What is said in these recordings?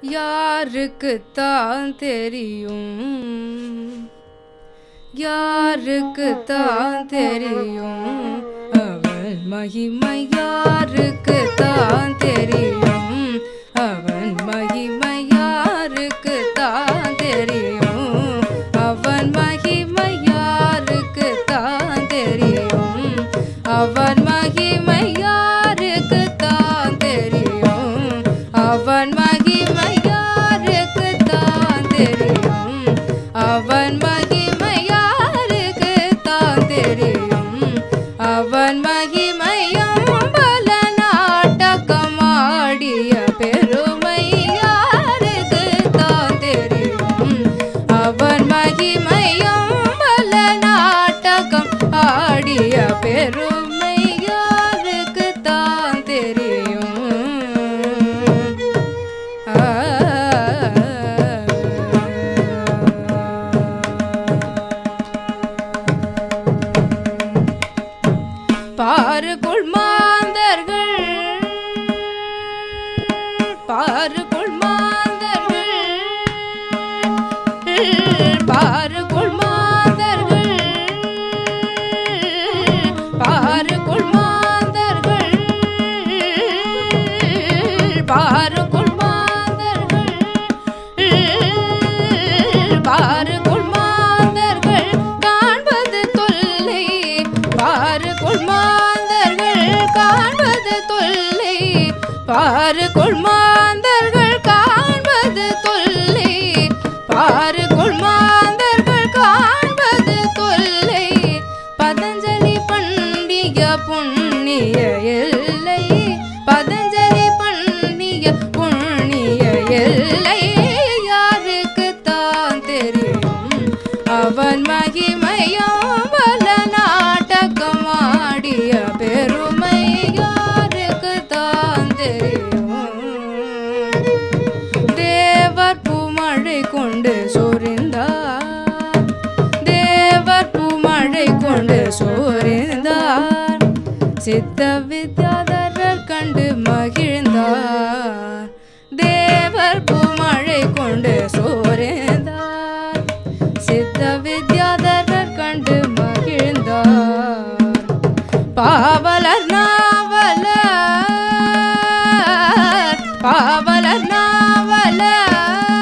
யாருக்குத்தான் தெரியும் யாருக்குத்தான் தெரியும் அவன் மகிமை யாருக்குத்தான் தெரியும் அவன் மகிமை யாருக்குத்தான் தெரியும் அவன் மகிமை யாருக்குத்தான் தெரியும் அவன் மகிமை யாருக்குத்தான் தெரியும் அவன் மகிமை யாருக்குத்தான் தெரியும் அவன் மகிமை யாருக்குத்தான் தெரியும் அவன் மகிமையும் பல நாட்டகமாடிய பெருமை யாருக்குத்தான் தெரியும் அவன் மகிமையும் பல நாட்டகம் ஆடிய பெருமை யாருக்குத்தான் தெரியும் பாருக்குள் மாந்தர்கள் பாருக்குள் மாந்தர்கள் பாருக்குள் மாந்தர்கள் பாருக்குள் மாந்தர்கள் பாருக்குள் மாந்தர்கள் பாருக்குள் மாந்தர்கள் காண்பது தொல்லை பாருக்குள் மாந்தர்கள் காண்பது தொல்லை பாருக்குள் மாந்தர்கள் காண்பது தொல்லை பாருக்குள் மாந்தர்கள் காண்பது தொல்லை பதஞ்சலி பண்டிக புண்ணிய எல்லை பதஞ்சலி பண்டிக புண்ணிய எல்லை யாருக்குத்தான் தெரியும் அவன் மகிமையும் பல நாட்டகமாடிய பெருமை யாருக்குத்தான் தெரியும் தேவர் பூமழை கொண்டு சொரிந்தார் தேவர் பூமழை கொண்டு சொரிந்தார் சித்த வித்யாதரர் கண்டு மகிழ்ந்தார் தேவர் பூமழை கொண்டு சோரிந்தார் சித்த வித்யாதரர் கண்டு மகிழ்ந்தார் பாவலர் நாவலர் பாவலர் நாவலர்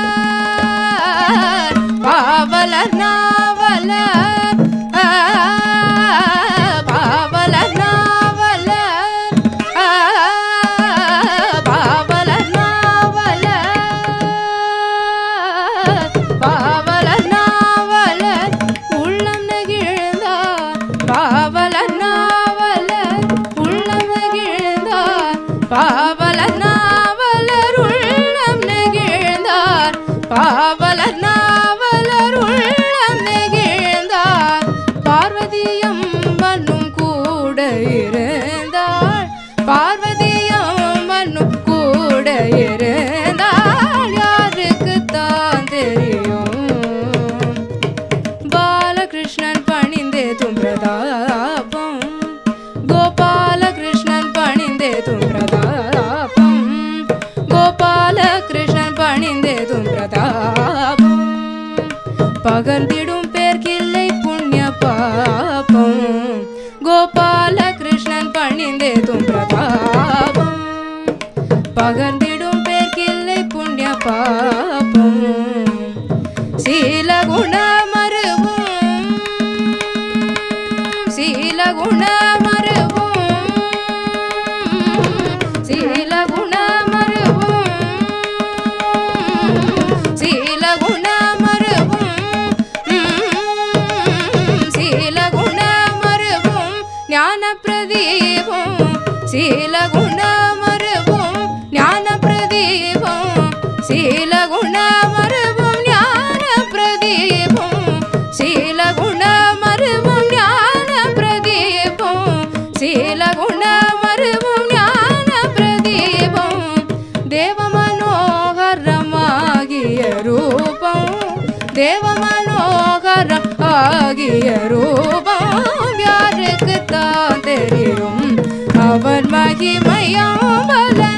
பாவலர் நாவலர் பாவலர் நாவலர் பாவலர் நாவலர் பாவலர் நாவலர் உள்ளம் நெகிழ்ந்தார் பாவலர் நாவலர் உள்ளம் நெகிழ்ந்தார் பாவலர் நாவலர் உள்ளம் நெகிழ்ந்தார் பாவலர் நாவலர் உள்ளம் நெகிழ்ந்தார் பார்வதியம் மன்னும் கூட இருந்தாள் பார்வதியம் மன்னும் கூட இருந்தாள் யாருக்குத்தான் தெரியும் பாலகிருஷ்ணன் பணிந்தே தும்பிரதாபம் கோபாலகிருஷ்ணன் பணிந்தே தும்பிரதாபம் கோபாலகிருஷ்ணன் பணிந்தே தும்பிரதாபம் பகர்ந்திடும் பேர்க்கில்லை புண்ணிய பாபம் கோபாலகிருஷ்ணன் பணிந்தே தும்பிரதாபம் பகர்ந்திடும் பேர்க்கில்லை புண்ணிய பாபம் சீல குணமருவும் சீல குணமருவும் சீல குணமருவும் சீல குணமருவும் சீல குணமருவும் ஞான பிரதீபம் சீல குணமருவும் ஞான பிரதீபம் சீல குணமருவும் ஞான பிரதீபம் சீல குணமருவும் ஞான பிரதீபம் சீல குணமருவும் ஞான பிரதீபம் தேவ மனோகரமாகிய ரூபம் தேவ மனோகரம் ஆகிய ரூபம் யாருக்குத்தான் தெரியும் அவன் மகிமையும் பல